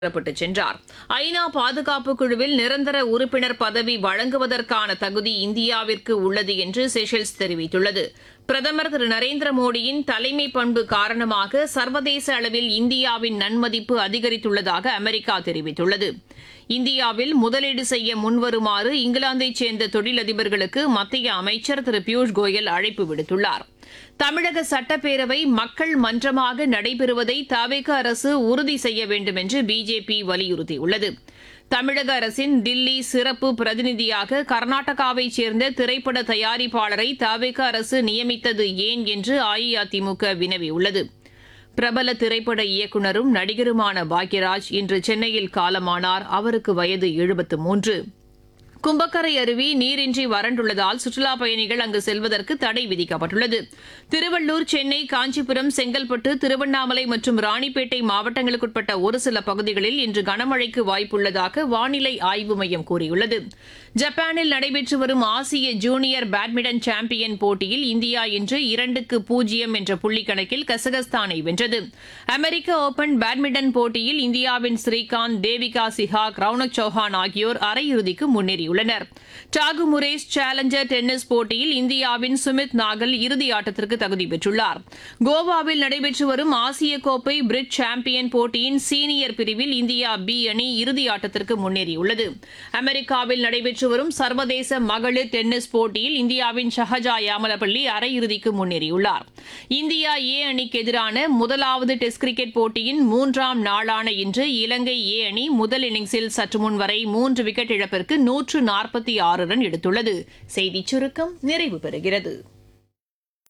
புறப்பட்டுச் சென்றார் ஐநா பாதுகாப்பு குழுவில் நிரந்தர உறுப்பினர் பதவி வழங்குவதற்கான தகுதி இந்தியாவிற்கு உள்ளது என்று செஷல்ஸ் தெரிவித்துள்ளது பிரதமர் திரு நரேந்திர மோடியின் தலைமை பண்பு காரணமாக சர்வதேச அளவில் இந்தியாவின் நன்மதிப்பு அதிகரித்துள்ளதாக அமெரிக்கா தெரிவித்துள்ளது இந்தியாவில் முதலீடு செய்ய முன்வருமாறு இங்கிலாந்தைச் சேர்ந்த தொழிலதிபர்களுக்கு மத்திய அமைச்சர் திரு பியூஷ் கோயல் அழைப்பு விடுத்துள்ளார் தமிழக சட்டப்பேரவை மக்கள் மன்றமாக நடைபெறுவதை தவிக அரசு உறுதி செய்ய வேண்டும் என்று பிஜேபி வலியுறுத்தியுள்ளது தமிழக அரசின் தில்லி சிறப்பு பிரதிநிதியாக கர்நாடகாவைச் சேர்ந்த திரைப்பட தயாரிப்பாளரை தவிக அரசு நியமித்தது ஏன் என்று அஇஅதிமுக வினவியுள்ளது பிரபல திரைப்பட இயக்குநரும் நடிகருமான பாக்யராஜ் இன்று சென்னையில் காலமானார் அவருக்கு வயது எழுபத்து மூன்று கும்பக்கரை அருவி நீரின்றி வறண்டுள்ளதால் சுற்றுலாப் பயணிகள் அங்கு செல்வதற்கு தடை விதிக்கப்பட்டுள்ளது திருவள்ளூர் சென்னை காஞ்சிபுரம் செங்கல்பட்டு திருவண்ணாமலை மற்றும் ராணிப்பேட்டை மாவட்டங்களுக்குட்பட்ட ஒரு சில பகுதிகளில் இன்று கனமழைக்கு வாய்ப்புள்ளதாக வானிலை ஆய்வு மையம் கூறியுள்ளது ஜப்பானில் நடைபெற்று வரும் ஆசிய ஜூனியர் பேட்மிண்டன் சாம்பியன் போட்டியில் இந்தியா இன்று இரண்டுக்கு பூஜ்ஜியம் என்ற புள்ளி கணக்கில் கசகஸ்தானை வென்றது அமெரிக்க ஓபன் பேட்மிண்டன் போட்டியில் இந்தியாவின் ஸ்ரீகாந்த் தேவிகா சிஹாக் ரவுனக் சௌஹான் ஆகியோர் அரையிறுதிக்கு முன்னேறியுள்ளனர் டாகு முரேஸ் சேலஞ்சர் டென்னிஸ் போட்டியில் இந்தியாவின் சுமித் நாகல் இறுதி ஆட்டத்திற்கு தகுதி பெற்றுள்ளார் கோவாவில் நடைபெற்று வரும் ஆசிய கோப்பை பிரிட் சாம்பியன் போட்டியின் சீனியர் பிரிவில் இந்தியா பி அணி இறுதி ஆட்டத்திற்கு முன்னேறியுள்ளது அமெரிக்காவில் நடைபெற்று வரும் சர்வதேச மகளிர் டென்னிஸ் போட்டியில் இந்தியாவின் ஷஹஜா யாமலப்பள்ளி அரையிறுதிக்கு முன்னேறியுள்ளார் இந்தியா ஏ அணிக்கு எதிரான முதலாவது டெஸ்ட் கிரிக்கெட் போட்டியின் மூன்றாம் நாளான இன்று இலங்கை ஏ அணி முதல் இன்னிங்ஸில் சற்று முன் வரை மூன்று விக்கெட் இழப்பிற்கு நூற்று நாற்பத்தி ஆறு ரன் எடுத்துள்ளது செய்திச் சுருக்கம் நிறைவு பெறுகிறது